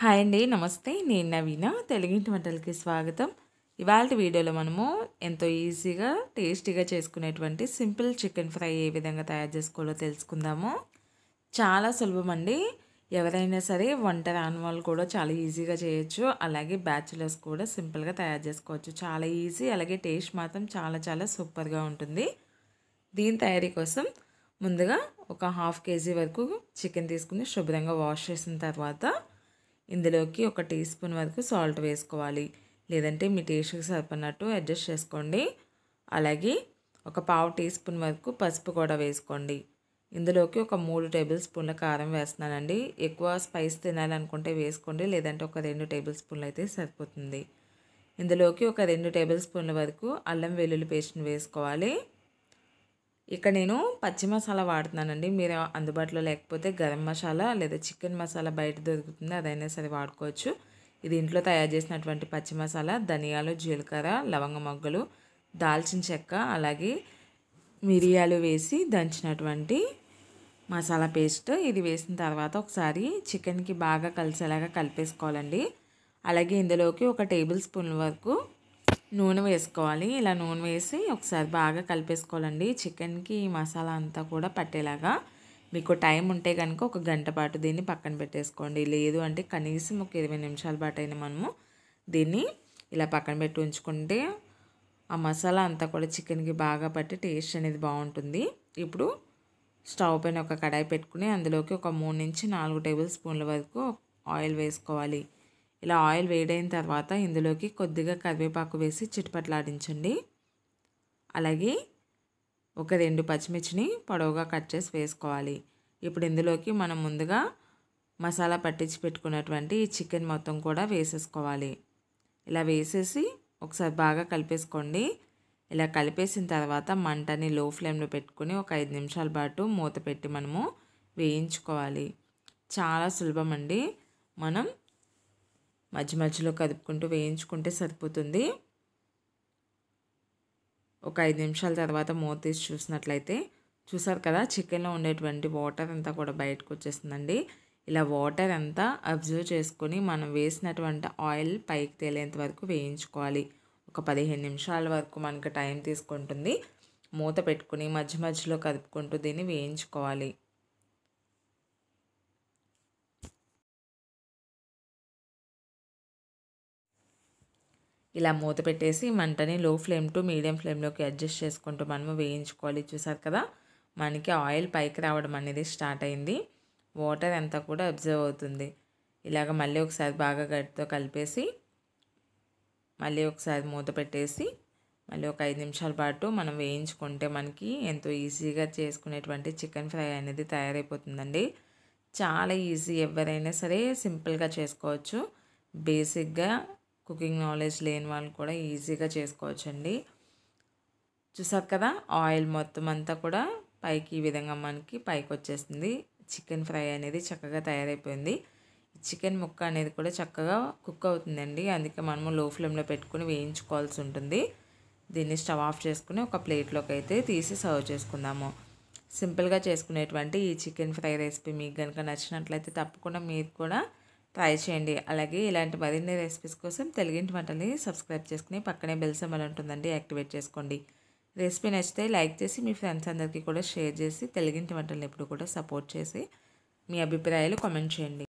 hi అండి నమస్తే నేను నవీన తెలుగింటి వంటలకి స్వాగతం ఇవాళ వీడియోలో మనము ఎంతో ఈజీగా టేస్టీగా చేసుకునేటువంటి సింపుల్ చికెన్ ఫ్రై ఏ విధంగా తయారు చేసుకోవాలో తెలుసుకుందాము చాలా సులభం అండి ఎవరైనా సరే వంట రాని వాళ్ళు కూడా చాలా ఈజీగా చేయొచ్చు అలాగే బ్యాచులర్స్ కూడా సింపుల్గా తయారు చేసుకోవచ్చు చాలా ఈజీ అలాగే టేస్ట్ మాత్రం చాలా చాలా సూపర్గా ఉంటుంది దీని తయారీ కోసం ముందుగా ఒక హాఫ్ కేజీ వరకు చికెన్ తీసుకుని శుభ్రంగా వాష్ చేసిన తర్వాత ఇందులోకి ఒక టీ స్పూన్ వరకు సాల్ట్ వేసుకోవాలి లేదంటే మీ టేస్ట్కి సరిపడినట్టు అడ్జస్ట్ చేసుకోండి అలాగే ఒక పావు టీ స్పూన్ వరకు పసుపు కూడా వేసుకోండి ఇందులోకి ఒక మూడు టేబుల్ స్పూన్ల కారం వేస్తున్నానండి ఎక్కువ స్పైస్ తినాలనుకుంటే వేసుకోండి లేదంటే ఒక రెండు టేబుల్ స్పూన్లు అయితే సరిపోతుంది ఇందులోకి ఒక రెండు టేబుల్ స్పూన్ల వరకు అల్లం వెల్లుల్లి పేస్ట్ని వేసుకోవాలి ఇక్కడ నేను పచ్చి మసాలా వాడుతున్నానండి మీరు అందుబాటులో లేకపోతే గరం మసాలా లేదా చికెన్ మసాలా బయట దొరుకుతుంది అదైనా సరే వాడుకోవచ్చు ఇది ఇంట్లో తయారు చేసినటువంటి పచ్చి మసాలా ధనియాలు జీలకర్ర లవంగ మొగ్గలు దాల్చిన చెక్క అలాగే మిరియాలు వేసి దంచినటువంటి మసాలా పేస్ట్ ఇది వేసిన తర్వాత ఒకసారి చికెన్కి బాగా కలిసేలాగా కలిపేసుకోవాలండి అలాగే ఇందులోకి ఒక టేబుల్ స్పూన్ వరకు నూనె వేసుకోవాలి ఇలా నూనె వేసి ఒకసారి బాగా కలిపేసుకోవాలండి చికెన్కి ఈ మసాలా అంతా కూడా పట్టేలాగా మీకు టైం ఉంటే కనుక ఒక గంట పాటు దీన్ని పక్కన పెట్టేసుకోండి లేదు అంటే కనీసం ఒక ఇరవై నిమిషాల పాటు అయినా మనము దీన్ని ఇలా పక్కన పెట్టి ఉంచుకుంటే ఆ మసాలా అంతా కూడా చికెన్కి బాగా పట్టి టేస్ట్ అనేది బాగుంటుంది ఇప్పుడు స్టవ్ పైన ఒక కడాయి పెట్టుకుని అందులోకి ఒక మూడు నుంచి నాలుగు టేబుల్ స్పూన్ల వరకు ఆయిల్ వేసుకోవాలి ఇలా ఆయిల్ వేడైన తర్వాత ఇందులోకి కొద్దిగా కరివేపాకు వేసి చిటపట్లాడించండి అలాగే ఒక రెండు పచ్చిమిర్చిని పొడవుగా కట్ చేసి వేసుకోవాలి ఇప్పుడు ఇందులోకి మనం ముందుగా మసాలా పట్టించి పెట్టుకున్నటువంటి ఈ చికెన్ మొత్తం కూడా వేసేసుకోవాలి ఇలా వేసేసి ఒకసారి బాగా కలిపేసుకోండి ఇలా కలిపేసిన తర్వాత మంటని లో ఫ్లేమ్లో పెట్టుకుని ఒక ఐదు నిమిషాల పాటు మూత పెట్టి మనము వేయించుకోవాలి చాలా సులభం అండి మనం మధ్య మధ్యలో కదుపుకుంటూ వేయించుకుంటే సరిపోతుంది ఒక ఐదు నిమిషాల తర్వాత మూత తీసి చూసినట్లయితే చూసారు కదా చికెన్లో ఉండేటువంటి వాటర్ అంతా కూడా బయటకు వచ్చేస్తుందండి ఇలా వాటర్ అంతా అబ్జర్వ్ చేసుకొని మనం వేసినటువంటి ఆయిల్ పైకి తేలేంత వరకు వేయించుకోవాలి ఒక పదిహేను నిమిషాల వరకు మనకు టైం తీసుకుంటుంది మూత పెట్టుకుని మధ్య మధ్యలో కదుపుకుంటూ దీన్ని వేయించుకోవాలి ఇలా మూత పెట్టేసి మంటని లో ఫ్లేమ్ టు మీడియం ఫ్లేమ్లోకి అడ్జస్ట్ చేసుకుంటూ మనము వేయించుకోవాలి చూసారు కదా మనకి ఆయిల్ పైకి రావడం అనేది స్టార్ట్ అయింది వాటర్ అంతా కూడా అబ్జర్వ్ అవుతుంది ఇలాగ మళ్ళీ ఒకసారి బాగా గట్టితో కలిపేసి మళ్ళీ ఒకసారి మూత పెట్టేసి మళ్ళీ ఒక ఐదు నిమిషాల పాటు మనం వేయించుకుంటే మనకి ఎంతో ఈజీగా చేసుకునేటువంటి చికెన్ ఫ్రై అనేది తయారైపోతుందండి చాలా ఈజీ ఎవరైనా సరే సింపుల్గా చేసుకోవచ్చు బేసిక్గా కుకింగ్ నాలెడ్జ్ లేని వాళ్ళు కూడా ఈజీగా చేసుకోవచ్చు అండి చూసారు కదా ఆయిల్ మొత్తం అంతా కూడా పైకి ఈ విధంగా మనకి పైకి వచ్చేస్తుంది చికెన్ ఫ్రై అనేది చక్కగా తయారైపోయింది చికెన్ ముక్క అనేది కూడా చక్కగా కుక్ అవుతుందండి అందుకే మనము లో ఫ్లేమ్లో పెట్టుకుని వేయించుకోవాల్సి ఉంటుంది దీన్ని స్టవ్ ఆఫ్ చేసుకుని ఒక ప్లేట్లోకి అయితే తీసి సర్వ్ చేసుకుందాము సింపుల్గా చేసుకునేటువంటి ఈ చికెన్ ఫ్రై రెసిపీ మీకు కనుక నచ్చినట్లయితే తప్పకుండా మీరు కూడా ట్రై చేయండి అలాగే ఇలాంటి మరిన్ని రెసిపీస్ కోసం తెలుగింటి వంటని సబ్స్క్రైబ్ చేసుకుని పక్కనే బెల్ సింబల్ ఉంటుందండి యాక్టివేట్ చేసుకోండి రెసిపీ నచ్చితే లైక్ చేసి మీ ఫ్రెండ్స్ అందరికీ కూడా షేర్ చేసి తెలుగింటి వంటలను ఎప్పుడు కూడా సపోర్ట్ చేసి మీ అభిప్రాయాలు కామెంట్ చేయండి